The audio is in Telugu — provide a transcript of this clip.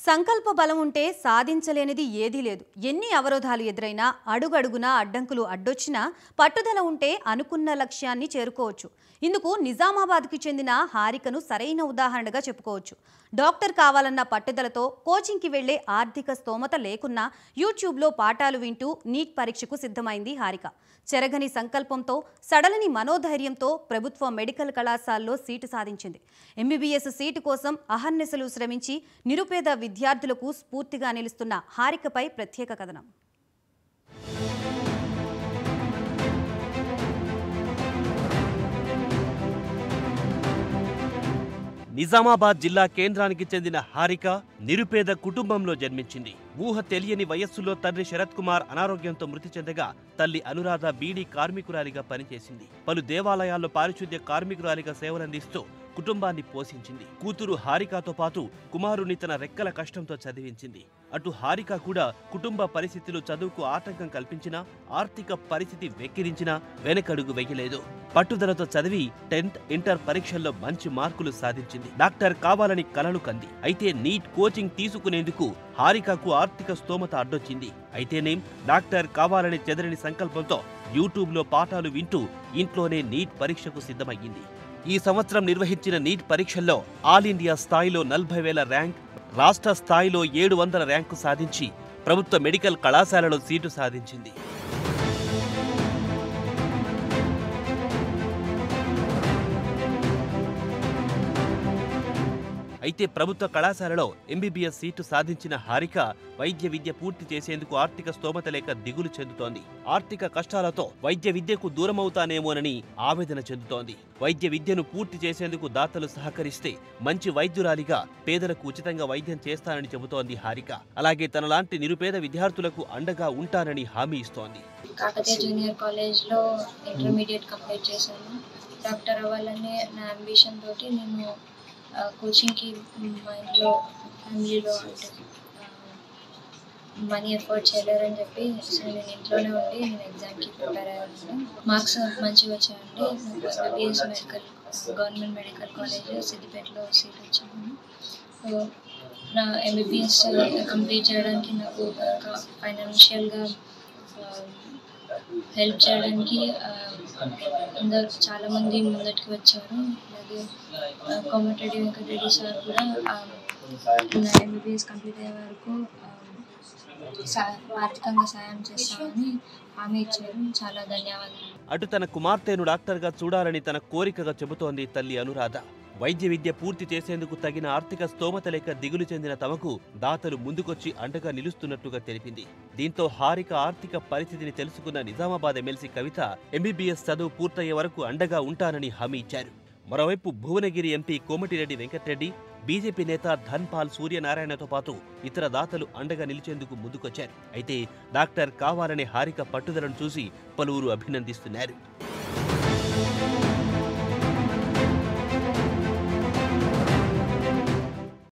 సంకల్ప బలం ఉంటే సాధించలేనిది ఏదీ లేదు ఎన్ని అవరోధాలు ఎదురైనా అడుగడుగునా అడ్డంకులు అడ్డొచ్చినా పట్టుదల ఉంటే అనుకున్న లక్ష్యాన్ని చేరుకోవచ్చు ఇందుకు నిజామాబాద్కి చెందిన హారికను సరైన ఉదాహరణగా చెప్పుకోవచ్చు డాక్టర్ కావాలన్న పట్టుదలతో కోచింగ్కి వెళ్లే ఆర్థిక స్తోమత లేకున్నా యూట్యూబ్లో పాఠాలు వింటూ నీట్ పరీక్షకు సిద్ధమైంది హారిక చెరగని సంకల్పంతో సడలని మనోధైర్యంతో ప్రభుత్వ మెడికల్ కళాశాలలో సీటు సాధించింది ఎంబీబీఎస్ సీటు కోసం అహర్నిశలు శ్రమించి నిరుపేద విద్యార్థులకు స్ఫూర్తిగా నిలుస్తున్న హారికపై ప్రత్యేక కథనం నిజామాబాద్ జిల్లా కేంద్రానికి చెందిన హారిక నిరుపేద కుటుంబంలో జన్మించింది ఊహ తెలియని వయస్సులో తండ్రి శరత్ కుమార్ అనారోగ్యంతో మృతి చెందగా తల్లి అనురాధ బీడీ కార్మికురాలిగా పనిచేసింది పలు దేవాలయాల్లో పారిశుద్ధ్య కార్మికురాలిగా సేవలందిస్తూ కుటుంబాన్ని పోషించింది కూతురు హారికతో పాటు కుమారుని తన రెక్కల కష్టంతో చదివించింది అటు హారిక కూడా కుటుంబ పరిస్థితులు చదువుకు ఆటంకం కల్పించినా ఆర్థిక పరిస్థితి వెక్కిరించినా వెనకడుగు వెయ్యలేదు పట్టుదలతో చదివి టెన్త్ ఇంటర్ పరీక్షల్లో మంచి మార్కులు సాధించింది డాక్టర్ కావాలని కలలు కంది అయితే నీట్ కోచింగ్ తీసుకునేందుకు హారికకు ఆర్థిక స్తోమత అడ్డొచ్చింది అయితేనేం డాక్టర్ కావాలని చెదరని సంకల్పంతో యూట్యూబ్లో పాఠాలు వింటూ ఇంట్లోనే నీట్ పరీక్షకు సిద్ధమయ్యింది ఈ సంవత్సరం నిర్వహించిన నీట్ పరీక్షల్లో ఆల్ ఇండియా స్థాయిలో నలభై వేల ర్యాంక్ రాష్ట్ర స్థాయిలో ఏడు వందల ర్యాంకు సాధించి ప్రభుత్వ మెడికల్ కళాశాలలో సీటు సాధించింది అయితే ప్రభుత్వ కళాశాలలో ఎంబీబీఎస్ సీటు సాధించిన హారిక వైద్య విద్య పూర్తి చేసేందుకు ఆర్థిక స్తోమత లేక దిగులు చెందుతోంది ఆర్థిక కష్టాలతో వైద్య విద్యకు దూరమవుతానేమోనని ఆవేదన చెందుతోంది వైద్య విద్యను పూర్తి చేసేందుకు దాతలు సహకరిస్తే మంచి వైద్యురాలిగా పేదలకు ఉచితంగా వైద్యం చేస్తానని చెబుతోంది హారిక అలాగే తనలాంటి నిరుపేద విద్యార్థులకు అండగా ఉంటానని హామీ ఇస్తోంది కాకతీయ జూనియర్ కాలేజ్లో ఇంటర్మీడియట్ కంప్లీట్ చేశాను డాక్టర్ అవ్వాలనే నా అంబిషన్ తోటి నేను ఆ, కోచింగ్కి మా ఇంట్లో ఫ్యామిలీలో అంటే మనీ ఎఫర్ట్ చేయలేరని చెప్పి సో నేను ఇంట్లోనే ఉండి నేను ఎగ్జామ్కి ప్రిపేర్ అయ్యాను మార్క్స్ మంచిగా వచ్చాయండి నాకు MBBS medical government medical college సిద్దిపేటలో సీట్ వచ్చింది సో నా ఎంబీబీఎస్ కంప్లీట్ చేయడానికి నాకు ఫైనాన్షియల్గా హెల్ప్ చేయడానికి ఆ, అందరు చాలామంది ముందటికి వచ్చారు అలాగే ఆ, కోమటిరెడ్డి వెంకటరెడ్డి సార్ కూడా ఆ, నా ఎంబీబీఎస్ కంప్లీట్ అయ్యే వరకు ఆ, సా- ఆర్థికంగా సాయం చేస్తామని హామీ ఇచ్చారు చాలా ధన్యవాదాలు అటు తన కుమార్తెను డాక్టర్గా చూడాలని తన కోరికగా చెబుతోంది తల్లి అనురాధ వైద్య విద్య పూర్తి చేసేందుకు తగిన ఆర్థిక స్తోమత లేక దిగులు చెందిన తమకు దాతలు ముందుకొచ్చి అండగా నిలుస్తున్నట్టుగా తెలిపింది దీంతో హారిక ఆర్థిక పరిస్థితిని తెలుసుకున్న నిజామాబాద్ ఎమ్మెల్సీ కవిత ఎంబీబీఎస్ చదువు పూర్తయ్యే వరకు అండగా ఉంటానని హామీ ఇచ్చారు మరోవైపు భువనగిరి ఎంపీ కోమటిరెడ్డి వెంకట్రెడ్డి బీజేపీ నేత ధన్పాల్ సూర్యనారాయణతో పాటు ఇతర దాతలు అండగా నిలిచేందుకు ముందుకొచ్చారు అయితే డాక్టర్ కావాలనే హారిక పట్టుదలను చూసి పలువురు అభినందిస్తున్నారు